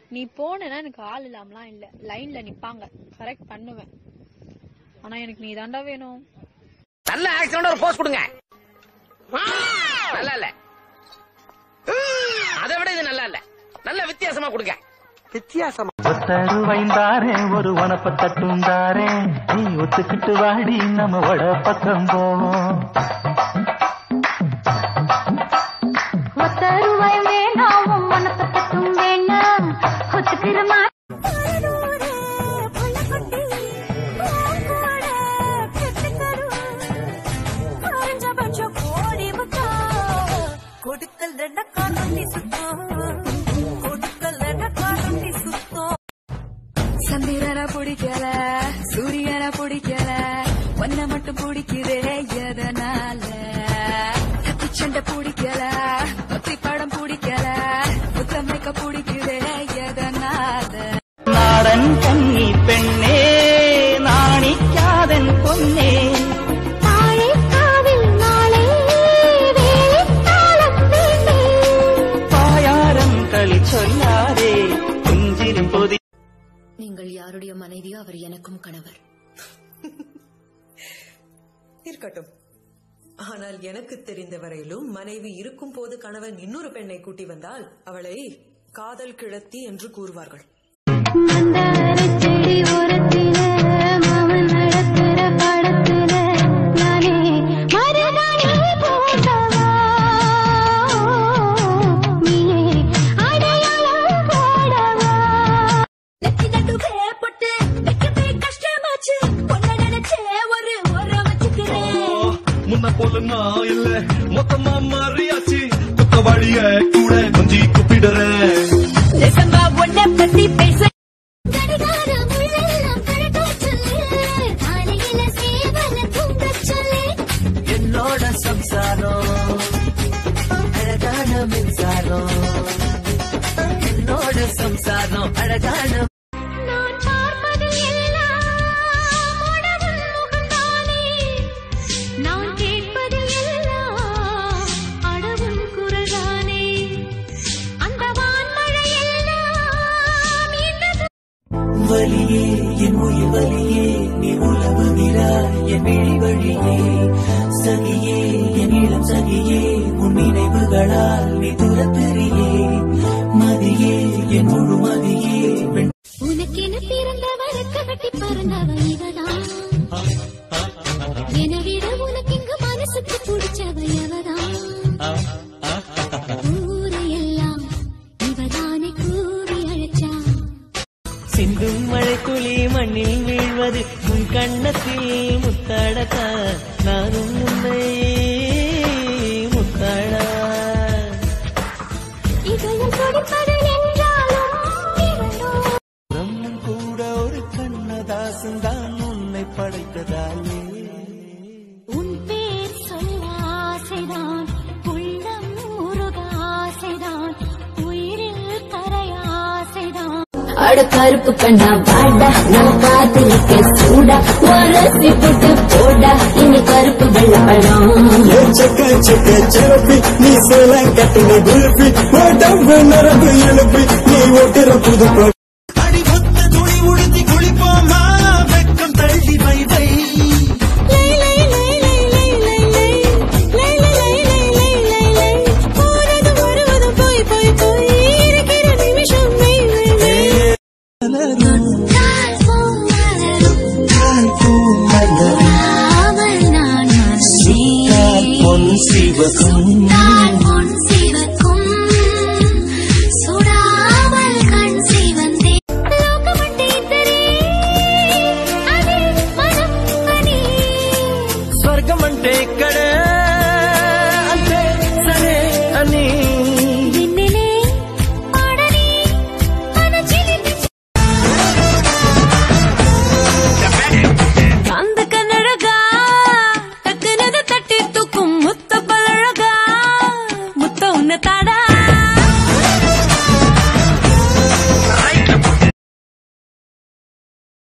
நீ போனேன்னா எனக்கு ஆள் இல்லாமலாம் இல்ல லைன்ல நிப்பாங்க கரெக்ட் பண்ணுவேன் ஆனா எனக்கு நீ தாண்டா வேணும் நல்ல ஆக்சிடென்ட் ஒரு போஸ்ட் கொடுங்க நல்லா இல்ல அதை விட இது நல்லா இல்ல நல்ல வித்தியாசமா கொடுங்க வித்தியாசமா ஒத்தருவைந்தாரே ஒரு வனப்ப தட்டுந்தாரே நீ ஒத்துக்கிட்டு வாடி நம்ம வட பக்கம் போவோம் ஒத்தருவாய் வேணாம் உன் மனசை தட்டும் வேணாம் ஒத்துக்கிற கொடுக்கல் ரெண்ட காலி சுத்தம் கொடுக்கல் ரெண்ட காலி சுத்தம் சந்திரனை பிடிக்கல சூரியனை பிடிக்கல ஒன்ன மட்டும் பிடிக்குதே எதனால கத்தி சண்டை பிடிக்கல ஒத்தி படம் பிடிக்கல புத்தமைக்க பிடிக்குதே எதனால நாடன் கன்னி பெண்ணே நாணிக்காதன் பொன்னே நாளை காவில் நாளை வேலை தாளம் வேண்டே பாயாரம் களி சொல்லாரே புஞ்சிரும் பொதி நீங்கள் யாருடைய மனைவியோ அவர் எனக்கும் கணவர் இருக்கட்டும் ஆனால் எனக்கு தெரிந்த வரையிலும் மனைவி இருக்கும் போது கணவன் இன்னொரு பெண்ணை கூட்டி வந்தால் அவளை காதல் கிழத்தி என்று கூறுவார்கள் மந்தாரச் செடி ஓரத்தில மாமன் நடக்கிற படத்துல நானே மருதாணி போட்டவா நீயே அடையாளம் போடவா நெத்தி நடுவே போட்டு வைக்கவே கஷ்டமாச்சு பொண்ண நினைச்சே ஒரு உரம் வச்சுக்கிறேன் முன்ன போல நான் இல்ல மொத்தமா மாறியாச்சு குத்தவாளிய கூட கொஞ்சி கூப்பிடுறேன் நெசமா ஒன்ன பத்தி பேச கடிகாரம் உள்ளெல்லாம் கழட்டச் சொல்லு காலையில சேவல தூங்கச் சொல்லு என்னோட சம்சாரம் அழகான மின்சாரம் என்னோட சம்சாரம் அழகான நான் பார்ப்பது எல்லாம் உடவுள் முகம்தானே நான் கேட்பது எல்லாம் அடவும் குரல்தானே அந்த வான்மழை எல்லாம் இந்த வலியே என் உயிர் வலியே நீ உலவுகிறாய் என் விழி வழியே சகியே என் இளம் சகியே உன் நினைவுகளால் நீ துரத்தெறியே மதியே என் முழு மதியே பெண் உனக்கென பிறந்தவருக்கு கட்டி பறந்தவ இவதான் என விட உனக்கு இங்கு மனசுக்கு பிடிச்சவ எவதான் ஊரையெல்லாம் இவதானே கூறி அழைச்சா சிந்தும் மழை துளி மண்ணில் வீழ்வது உன் கண்ணத்தில் முத்தாடத்த நானும் உன்னை முத்தாடா இதயம் துடிப்பது என்றாலும் இரண்டோ பிரம்மன் கூட ஒரு கண்ணதாசன் தான் உன்னை படைத்ததாலே உன் பேர் சொல்ல ஆசைதான் உள்ளம் முருக ஆசைதான் உயிரில் கரை ஆசைதான் அட கருப்பு கண்ணா வாடா நான் காத்திருக்க சூடா உரசி போட்டு போடா இனி கருப்பு வெள்ளப்படம் செக்க செக்க செலப்பி நீ சேல கட்டின குல்பி உடம்பு நரம்பு எழுப்பி நீ ஓட்டுற புது